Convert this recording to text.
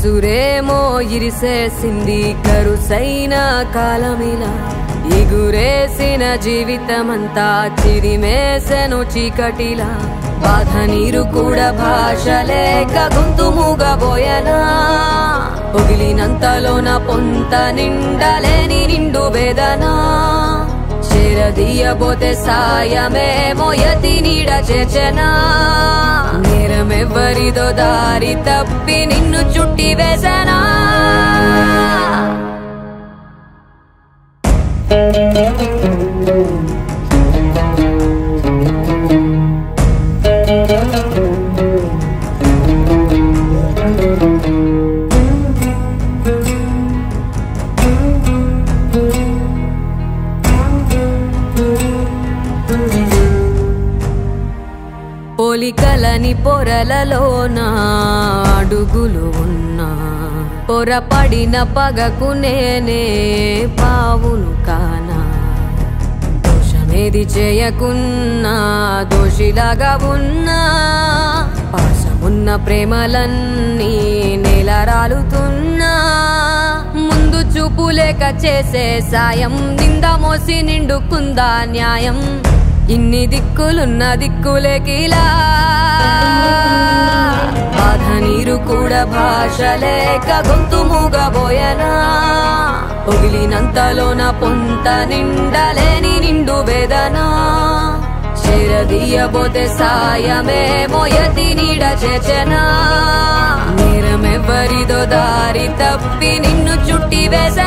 ఉసురేమో ఇరిసేసింది కరుసైన కాలమిలా ఎగురేసిన జీవితమంతా చిరిమేసెను చీకటిలా బాధ నీరు కూడా భాష లేక గొంతు మూగబోయనా పొగిలినంతలోన పొంత నిండలేని నిండు వేదనా చేరదీయబోతే సాయమే మోయతి నీడ చేచనా నేరమెవ్వరిదో దారి తప్పి నిన్ను చుట్టి వేసనా పోలికలని పొరలలోన అడుగులు ఉన్నా పొరపడిన పగకు నేనే పావును కానా దోషమేది చేయకున్నా దోషిలాగా ఉన్నా పాసమున్న ప్రేమలన్నీ నేల రాలుతున్నా ముందు చూపు లేక చేసే సాయం నింద మోసి నిండుకుందా న్యాయం ఇన్ని దిక్కులున్న దిక్కులేకిలా బాధ నీరు కూడా భాష లేక గొంతు మూగబోయనా పొగిలినంతలోన పొంత నిండలేని నిండు వేదనా చేరదీయబోతే సాయమే మోయతి నీడ చేచనా నేరమెవ్వరిదో దారి తప్పి నిన్ను చుట్టి వేస